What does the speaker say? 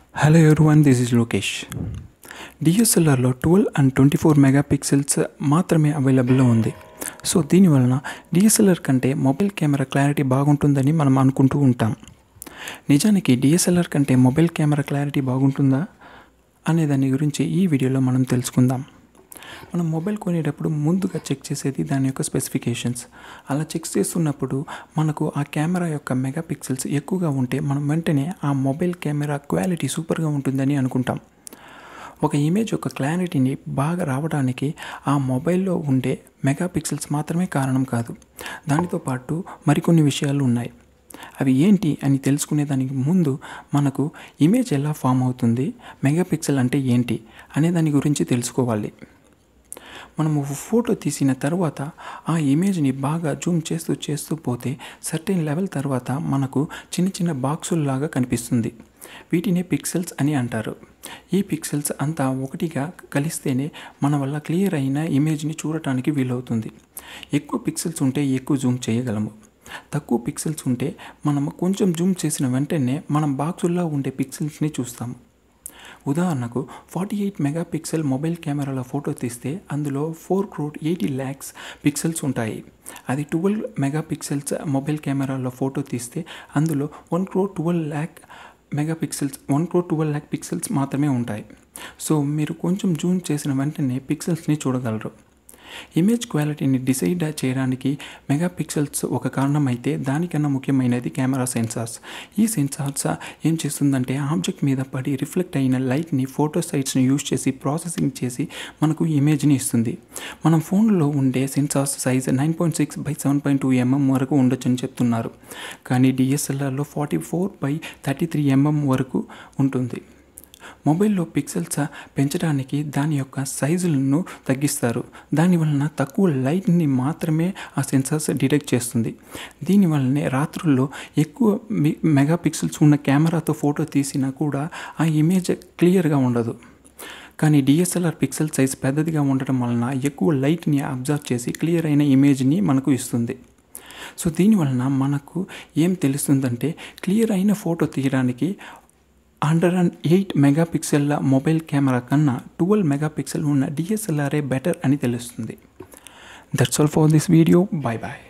hello everyone this is Lokesh డిఎస్ఎల్ఆర్లో twelve and twenty four mega pixels మాత్రమే అవైలబుల్లో ఉంది సో దీనివలన డిఎస్ఎల్ఆర్ కంటే మొబైల్ కెమెరా క్లారిటీ బాగుంటుందని మనం అనుకుంటూ ఉంటాం నిజానికి డిఎస్ఎల్ఆర్ కంటే మొబైల్ కెమెరా క్లారిటీ బాగుంటుందా అనే దాని గురించి ఈ వీడియోలో మనం తెలుసుకుందాం మనం మొబైల్ కొనేటప్పుడు ముందుగా చెక్ చేసేది దాని యొక్క స్పెసిఫికేషన్స్ అలా చెక్ చేస్తున్నప్పుడు మనకు ఆ కెమెరా యొక్క మెగా పిక్సెల్స్ ఎక్కువగా ఉంటే మనం వెంటనే ఆ మొబైల్ కెమెరా క్వాలిటీ సూపర్గా ఉంటుందని అనుకుంటాం ఒక ఇమేజ్ యొక్క క్లారిటీని బాగా రావడానికి ఆ మొబైల్లో ఉండే మెగా పిక్సెల్స్ మాత్రమే కారణం కాదు దానితో పాటు మరికొన్ని విషయాలు ఉన్నాయి అవి ఏంటి అని తెలుసుకునే దానికి ముందు మనకు ఇమేజ్ ఎలా ఫామ్ అవుతుంది మెగా పిక్సెల్ అంటే ఏంటి అనే దాని గురించి తెలుసుకోవాలి మనము ఫోటో తీసిన తర్వాత ఆ ఇమేజ్ని బాగా జూమ్ చేస్తూ చేస్తూ పోతే సర్టెన్ లెవెల్ తర్వాత మనకు చిన్న చిన్న బాక్సుల్లాగా కనిపిస్తుంది వీటినే పిక్సెల్స్ అని అంటారు ఈ పిక్సెల్స్ అంతా ఒకటిగా కలిస్తేనే మన వల్ల క్లియర్ అయిన ఇమేజ్ని చూడటానికి వీలవుతుంది ఎక్కువ పిక్సెల్స్ ఉంటే ఎక్కువ జూమ్ చేయగలము తక్కువ పిక్సెల్స్ ఉంటే మనం కొంచెం జూమ్ చేసిన వెంటనే మనం బాక్సుల్లో ఉండే పిక్సెల్స్ని చూస్తాము ఉదాహరణకు ఫార్టీ ఎయిట్ మెగాపిక్సెల్ మొబైల్ కెమెరాలో ఫోటో తీస్తే అందులో four crore eighty lakhs pixels ఉంటాయి అది ట్వెల్వ్ మెగాపిక్సెల్స్ మొబైల్ కెమెరాలో ఫోటో తీస్తే అందులో one crore twelve lakh megapixels one crore twelve lakh pixels మాత్రమే ఉంటాయి సో మీరు కొంచెం జూమ్ చేసిన వెంటనే పిక్సెల్స్ని చూడగలరు ఇమేజ్ క్వాలిటీని డిసైడ్ చేయడానికి మెగా పిక్సెల్స్ ఒక కారణం అయితే దానికన్నా ముఖ్యమైనది కెమెరా సెన్సార్స్ ఈ సెన్సార్స్ ఏం చేస్తుందంటే ఆబ్జెక్ట్ మీద పడి రిఫ్లెక్ట్ అయిన లైట్ని ఫోటో సైట్స్ని యూజ్ చేసి ప్రాసెసింగ్ చేసి మనకు ఇమేజ్ని ఇస్తుంది మనం ఫోన్లో ఉండే sensors size nine point six by seven point two MM వరకు ఉండొచ్చని చెప్తున్నారు కానీ డిఎస్ఎల్ఆర్లో forty four by thirty three MM వరకు ఉంటుంది మొబైల్లో పిక్సెల్స్ పెంచడానికి దాని యొక్క సైజులను తగ్గిస్తారు దానివలన తక్కువ లైట్ని మాత్రమే ఆ సెన్సార్స్ డిటెక్ట్ చేస్తుంది దీనివల్లనే రాత్రుల్లో ఎక్కువ మెగా పిక్సెల్స్ ఉన్న కెమెరాతో ఫోటో తీసినా కూడా ఆ ఇమేజ్ క్లియర్గా ఉండదు కానీ డిఎస్ఎల్ఆర్ పిక్సెల్ సైజ్ పెద్దదిగా ఉండటం వలన ఎక్కువ లైట్ని అబ్జర్వ్ చేసి క్లియర్ అయిన ఇమేజ్ని మనకు ఇస్తుంది సో దీనివలన మనకు ఏం తెలుస్తుందంటే క్లియర్ అయిన ఫోటో తీయడానికి హండ్రెడ్ అండ్ ఎయిట్ మెగాపిక్సెల్ల మొబైల్ కెమెరా కన్నా ట్వెల్వ్ మెగాపిక్సెల్ ఉన్న డిఎస్ఎల్ఆర్ఏ బెటర్ అని తెలుస్తుంది that's all for this video bye bye